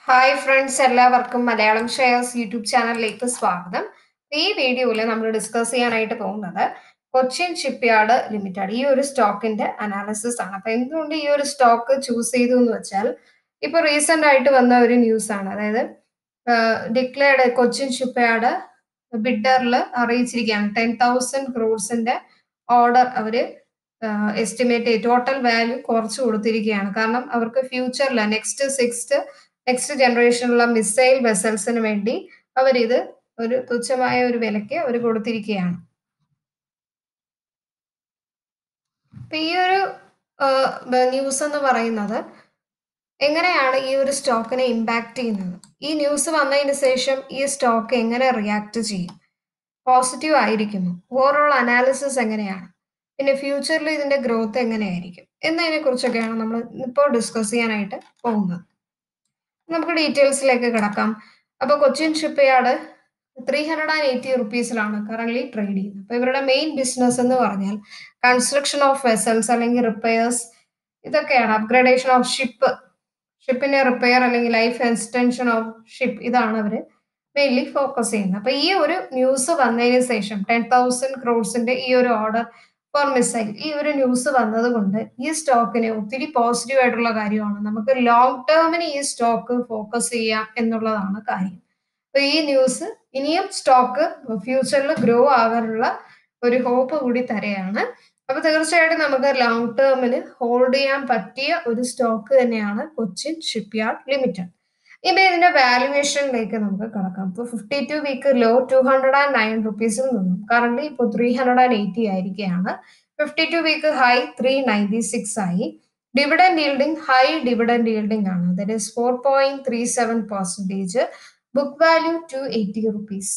hi friends എല്ലാവർക്കും Malayalam shares YouTube ചാനലിലേക്ക് സ്വാഗതം ഈ വീഡിയോയിൽ നമ്മൾ ഡിസ്കസ് ചെയ്യാനായിട്ട് പോകുന്നത് കൊച്ചിൻ ഷിപ്പ്യാർഡ് ലിമിറ്റഡ് ഈ ഒരു സ്റ്റോക്കിന്റെ അനാലിസിസ് ആണ് അപ്പൊ എന്തുകൊണ്ട് ഈ ഒരു സ്റ്റോക്ക് ചൂസ് ചെയ്തു എന്ന് വെച്ചാൽ ഇപ്പൊ റീസെന്റ് ആയിട്ട് വന്ന ഒരു ന്യൂസ് ആണ് അതായത് ഡിക്ലെയർഡ് കൊച്ചിൻ ഷിപ്പ്യാർഡ് ബിഡറിൽ അറിയിച്ചിരിക്കുകയാണ് ടെൻ തൗസൻഡ് ക്രോഡ്സിന്റെ ഓർഡർ അവര് എസ്റ്റിമേറ്റ് ടോട്ടൽ വാല്യൂ കുറച്ച് കൊടുത്തിരിക്കുകയാണ് കാരണം അവർക്ക് ഫ്യൂച്ചറിൽ നെക്സ്റ്റ് സിക്സ്റ്റ് നെക്സ്റ്റ് ജനറേഷനിലുള്ള മിസൈൽ വെസൽസിന് വേണ്ടി അവരിത് ഒരു തുച്ഛമായ ഒരു വിലയ്ക്ക് അവർ കൊടുത്തിരിക്കുകയാണ് അപ്പൊ ഈ ഒരു ന്യൂസ് എന്ന് പറയുന്നത് എങ്ങനെയാണ് ഈ ഒരു സ്റ്റോക്കിനെ ഇമ്പാക്ട് ചെയ്യുന്നത് ഈ ന്യൂസ് വന്നതിന് ശേഷം ഈ സ്റ്റോക്ക് എങ്ങനെ റിയാക്ട് ചെയ്യും പോസിറ്റീവ് ആയിരിക്കുമോ ഓവറോൾ അനാലിസിസ് എങ്ങനെയാണ് പിന്നെ ഫ്യൂച്ചറിൽ ഇതിന്റെ ഗ്രോത്ത് എങ്ങനെയായിരിക്കും എന്നതിനെ കുറിച്ചൊക്കെയാണ് നമ്മൾ ഇപ്പോൾ ഡിസ്കസ് ചെയ്യാനായിട്ട് പോകുന്നത് നമുക്ക് ഡീറ്റെയിൽസിലേക്ക് കിടക്കാം അപ്പൊ Cochin shipyard three hundred and eighty റുപ്പീസിലാണ് കറന്റ് ട്രേഡ് ചെയ്യുന്നത് അപ്പൊ ഇവരുടെ മെയിൻ ബിസിനസ് എന്ന് പറഞ്ഞാൽ കൺസ്ട്രക്ഷൻ ഓഫ് വെസൽസ് അല്ലെങ്കിൽ റിപ്പയേഴ്സ് ഇതൊക്കെയാണ് അപ്ഗ്രഡേഷൻ ഓഫ് ഷിപ്പ് ഷിപ്പിന്റെ റിപ്പയർ അല്ലെങ്കിൽ ലൈഫ് എക്സ്റ്റൻഷൻ ഓഫ് ഷിപ്പ് ഇതാണ് അവര് മെയിൻലി ഫോക്കസ് ചെയ്യുന്നത് അപ്പൊ ഈ ഒരു ന്യൂസ് വന്നതിന് ശേഷം ടെൻ തൗസൻഡ് ക്രോഡ്സിന്റെ ഈ ഒരു ഓർഡർ ഫോർ മിസൈൽ ഈ ഒരു ന്യൂസ് വന്നത് കൊണ്ട് ഈ സ്റ്റോക്കിന് ഒത്തിരി പോസിറ്റീവ് ആയിട്ടുള്ള കാര്യമാണ് നമുക്ക് ലോങ് ടേമിന് ഈ സ്റ്റോക്ക് ഫോക്കസ് ചെയ്യാം എന്നുള്ളതാണ് കാര്യം അപ്പൊ ഈ ന്യൂസ് ഇനിയും സ്റ്റോക്ക് ഫ്യൂച്ചറിൽ ഗ്രോ ആകാനുള്ള ഒരു ഹോപ്പ് കൂടി തരെയാണ് അപ്പൊ തീർച്ചയായിട്ടും നമുക്ക് ലോങ് ടേമിന് ഹോൾഡ് ചെയ്യാൻ പറ്റിയ ഒരു സ്റ്റോക്ക് തന്നെയാണ് കൊച്ചിൻ ഷിപ്പ്യാർഡ് ലിമിറ്റഡ് ഇനി ഇതിന്റെ വാല്യുവേഷനിലേക്ക് നമുക്ക് കിടക്കാം ഇപ്പൊ fifty two week low two hundred and nine റുപ്പീസിൽ നിന്നും കറന്റ് ഇപ്പൊ ത്രീ ഹൺഡ്രഡ് ആൻഡ് എയ്റ്റി ആയിരിക്കുകയാണ് fifty two week high three ninety six ആയി dividend yielding high dividend yielding ആണ് that is four point three seven percentage book value two eighty rupees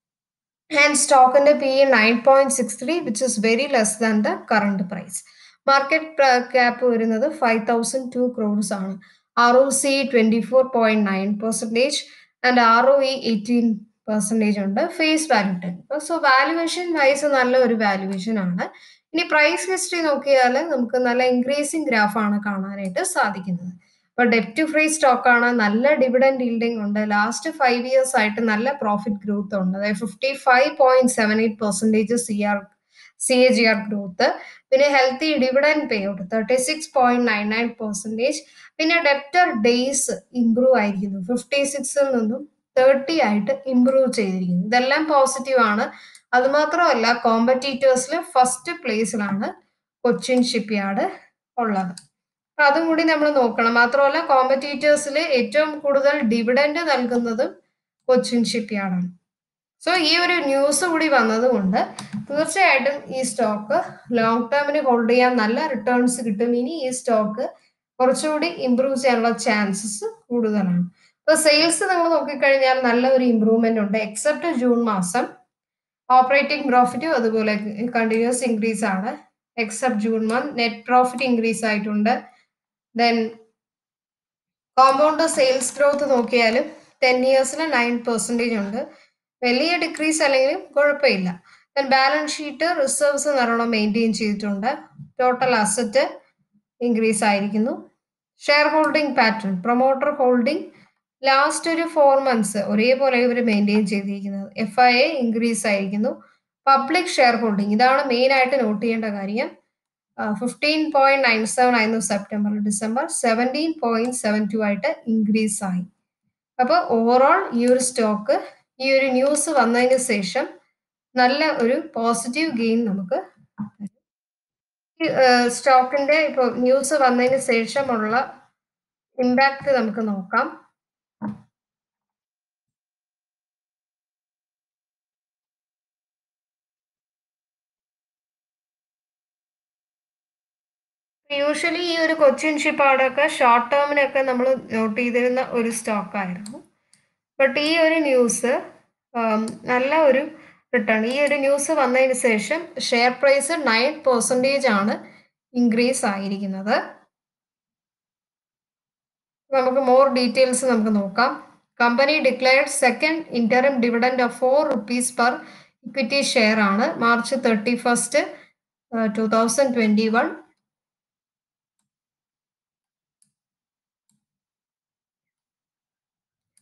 and സ്റ്റോക്കിന്റെ P E nine point six three which is very less than the current price market cap വരുന്നത് five thousand two crores ആണ് R O C twenty four point nine percentage and R O E eighteen percentage ഉണ്ട് face value ten so valuation wise നല്ല ഒരു valuation ആണ് ഇനി price history നോക്കിയാൽ നമുക്ക് നല്ല ഇൻക്രീസിങ് ഗ്രാഫാണ് കാണാനായിട്ട് സാധിക്കുന്നത് ഇപ്പൊ ഡെപ്റ്റ് ഫ്രീ സ്റ്റോക്ക് ആണ് നല്ല ഡിവിഡൻഡ് ഈൽഡിംഗ് ഉണ്ട് ലാസ്റ്റ് ഫൈവ് ഇയേഴ്സ് ആയിട്ട് നല്ല പ്രോഫിറ്റ് ഗ്രോത്ത് ഉണ്ട് അതായത് fifty five point seven eight percentage C R C A G R growth പിന്നെ healthy dividend pay out thirty six point nine nine percentage പിന്നെ debtor days improve ആയിരിക്കുന്നു fifty സിക്സിൽ നിന്നും thirty ആയിട്ട് ഇംപ്രൂവ് ചെയ്തിരിക്കുന്നു ഇതെല്ലാം പോസിറ്റീവ് ആണ് അതുമാത്രമല്ല കോമ്പറ്റീറ്റേഴ്സിൽ ഫസ്റ്റ് പ്ലേസിലാണ് കൊച്ചിൻ ഷിപ്പ്യാർഡ് ഉള്ളത് അപ്പൊ അതും കൂടി നമ്മൾ നോക്കണം മാത്രമല്ല കോമ്പറ്റീറ്റേഴ്സിൽ ഏറ്റവും കൂടുതൽ ഡിവിഡൻഡ് നൽകുന്നതും കൊച്ചിൻ ഷിപ്പ്യാർഡാണ് സോ ഈ ഒരു ന്യൂസ് കൂടി വന്നതുകൊണ്ട് തീർച്ചയായിട്ടും ഈ സ്റ്റോക്ക് ലോങ് ടേമിന് ഹോൾഡ് ചെയ്യാൻ നല്ല റിട്ടേൺസ് കിട്ടും ഇനി ഈ സ്റ്റോക്ക് കുറച്ചുകൂടി ഇമ്പ്രൂവ് ചെയ്യാനുള്ള ചാൻസസ് കൂടുതലാണ് ഇപ്പൊ സെയിൽസ് നിങ്ങൾ നോക്കിക്കഴിഞ്ഞാൽ നല്ല ഒരു ഇമ്പ്രൂവ്മെന്റ് ഉണ്ട് എക്സെപ്റ്റ് ജൂൺ മാസം ഓപ്പറേറ്റിംഗ് പ്രോഫിറ്റും അതുപോലെ കണ്ടിന്യൂസ് ഇൻക്രീസ് ആണ് except June month net profit increase ആയിട്ടുണ്ട് ദെൻ കോമ്പൗണ്ട് സെയിൽസ് ഗ്രോത്ത് നോക്കിയാലും ടെൻ ഇയേഴ്സിന് നയൻ പെർസെൻറ്റേജ് ഉണ്ട് വലിയ ഡിക്രീസ് അല്ലെങ്കിലും കുഴപ്പമില്ല ദെൻ ബാലൻസ് ഷീറ്റ് റിസർവ്സ് നല്ലോണം മെയിൻറ്റെയിൻ ചെയ്തിട്ടുണ്ട് ടോട്ടൽ അസറ്റ് ഇൻക്രീസ് ആയിരിക്കുന്നു share holding pattern promoter holding last ഒരു ഫോർ മന്ത്സ് ഒരേപോലെ ഇവർ മെയിൻറ്റെയിൻ ചെയ്തിരിക്കുന്നത് എഫ് ഐ എ ഇൻക്രീസ് ആയിരിക്കുന്നു പബ്ലിക് ഷെയർ ഹോൾഡിംഗ് ഇതാണ് മെയിൻ ആയിട്ട് നോട്ട് ചെയ്യേണ്ട കാര്യം ഫിഫ്റ്റീൻ പോയിന്റ് നയൻ സെവൻ ആയിരുന്നു September December seventeen point seven two ആയിട്ട് ഇൻക്രീസ് ആയി അപ്പോൾ ഓവറോൾ ഈ ഒരു സ്റ്റോക്ക് ഈ ഒരു ന്യൂസ് വന്നതിന് ശേഷം നല്ല ഒരു പോസിറ്റീവ് ഗെയിൻ നമുക്ക് സ്റ്റോക്കിന്റെ ഇപ്പോൾ ന്യൂസ് വന്നതിന് ശേഷമുള്ള ഇമ്പാക്ട് നമുക്ക് നോക്കാം യൂഷ്വലി ഈ ഒരു കൊച്ചിൻ ഷിപ്പാടൊക്കെ ഷോർട്ട് ടേമിനൊക്കെ നമ്മൾ നോട്ട് ചെയ്തിരുന്ന ഒരു സ്റ്റോക്ക് ആയിരുന്നു ബട്ട് ഈ ഒരു ന്യൂസ് നല്ല ഒരു റിട്ടേൺ ഈ ഒരു ന്യൂസ് വന്നതിന് ശേഷം ഷെയർ പ്രൈസ് നയൻ പെർസെൻറ്റേജ് ആണ് ഇൻക്രീസ് ആയിരിക്കുന്നത് നമുക്ക് മോർ ഡീറ്റെയിൽസ് നമുക്ക് നോക്കാം company declared second interim dividend of four rupees per equity share ആണ് March thirty first two thousand twenty one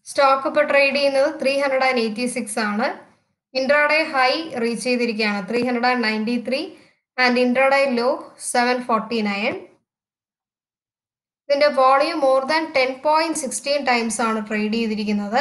stock ഇപ്പോൾ ട്രേഡ് ചെയ്യുന്നത് three hundred and eighty six ആണ് intraday high reach ചെയ്തിരിക്കുകയാണ് three hundred and ninety three and intraday low seven forty nine ഇതിന്റെ volume more than ten point sixteen times ആണ് trade ചെയ്തിരിക്കുന്നത്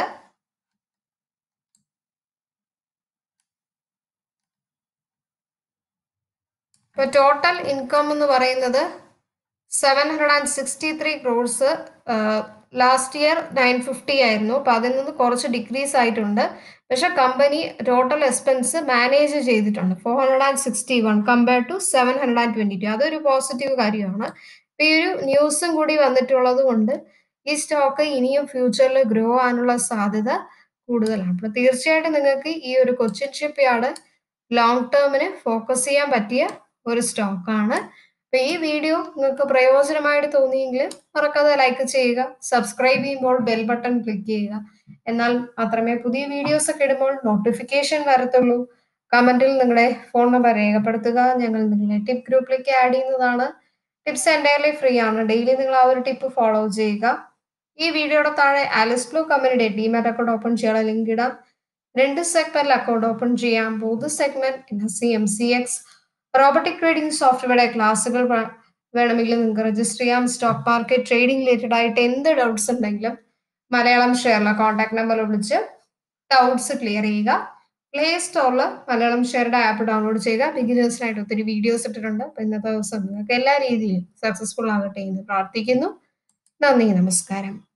ഇപ്പോൾ total income എന്ന് പറയുന്നത് seven hundred and sixty three crores last year nine fifty ആയിരുന്നു അപ്പോൾ അതിൽ നിന്ന് കുറച്ച് ഡിക്രീസ് ആയിട്ടുണ്ട് പക്ഷെ കമ്പനി ടോട്ടൽ എക്സ്പെൻസ് മാനേജ് ചെയ്തിട്ടുണ്ട് four hundred and sixty one compare to seven hundred and twenty two അതൊരു പോസിറ്റീവ് കാര്യമാണ് അപ്പോൾ ഈ ഒരു ന്യൂസും കൂടി വന്നിട്ടുള്ളത് കൊണ്ട് ഈ സ്റ്റോക്ക് ഇനിയും ഫ്യൂച്ചറിൽ ഗ്രോ ആകാനുള്ള സാധ്യത കൂടുതലാണ് അപ്പോൾ തീർച്ചയായിട്ടും നിങ്ങൾക്ക് ഈ ഒരു കൊച്ചിൻ ഷിപ്പ് യാർഡ് ലോങ് ടേമിന് ഫോക്കസ് ചെയ്യാൻ പറ്റിയ ഒരു സ്റ്റോക്കാണ് അപ്പൊ ഈ വീഡിയോ നിങ്ങൾക്ക് പ്രയോജനമായിട്ട് തോന്നിയെങ്കിൽ മറക്കാതെ ലൈക്ക് ചെയ്യുക സബ്സ്ക്രൈബ് ചെയ്യുമ്പോൾ ബെൽ ബട്ടൺ ക്ലിക്ക് ചെയ്യുക എന്നാൽ മാത്രമേ പുതിയ വീഡിയോസ് ഒക്കെ ഇടുമ്പോൾ നോട്ടിഫിക്കേഷൻ വരത്തുള്ളൂ കമന്റിൽ നിങ്ങളുടെ ഫോൺ നമ്പർ രേഖപ്പെടുത്തുക ഞങ്ങൾ നിങ്ങളെ ടിപ്പ് ഗ്രൂപ്പിലേക്ക് ആഡ് ചെയ്യുന്നതാണ് ടിപ്സ് എൻ്റയർലി ഫ്രീ ആണ് ഡെയിലി നിങ്ങൾ ആ ഒരു ടിപ്പ് ഫോളോ ചെയ്യുക ഈ വീഡിയോയുടെ താഴെ ആലിസ് ബ്ലൂ കമ്പനിയുടെ ഡിമാറ്റ് അക്കൗണ്ട് ഓപ്പൺ ചെയ്യാനുള്ള ലിങ്ക് ഇടാം രണ്ട് സെഗ്മെന്റിൽ അക്കൗണ്ട് ഓപ്പൺ ചെയ്യാം both segment N S C M C X robotic trading സോഫ്റ്റ്വെയറുടെ ക്ലാസ്സുകൾ വേണമെങ്കിൽ നിങ്ങൾക്ക് രജിസ്റ്റർ ചെയ്യാം സ്റ്റോക്ക് മാർക്കറ്റ് ട്രേഡിംഗ് റിലേറ്റഡ് ആയിട്ട് എന്ത് ഡൗട്ട്സ് ഉണ്ടെങ്കിലും മലയാളം ഷെയറിലെ കോൺടാക്ട് നമ്പറിൽ വിളിച്ച് ഡൗട്ട്സ് ക്ലിയർ ചെയ്യുക പ്ലേ സ്റ്റോറിൽ മലയാളം ഷെയറുടെ ആപ്പ് ഡൗൺലോഡ് ചെയ്യുക ബിഗിനേഴ്സിനായിട്ട് ഒത്തിരി വീഡിയോസ് ഇട്ടിട്ടുണ്ട് അപ്പോൾ ഇന്നത്തെ ദിവസം നിങ്ങൾക്ക് എല്ലാ രീതിയിലും സക്സസ്ഫുൾ ആകട്ടെ എന്ന് പ്രാർത്ഥിക്കുന്നു നന്ദി നമസ്കാരം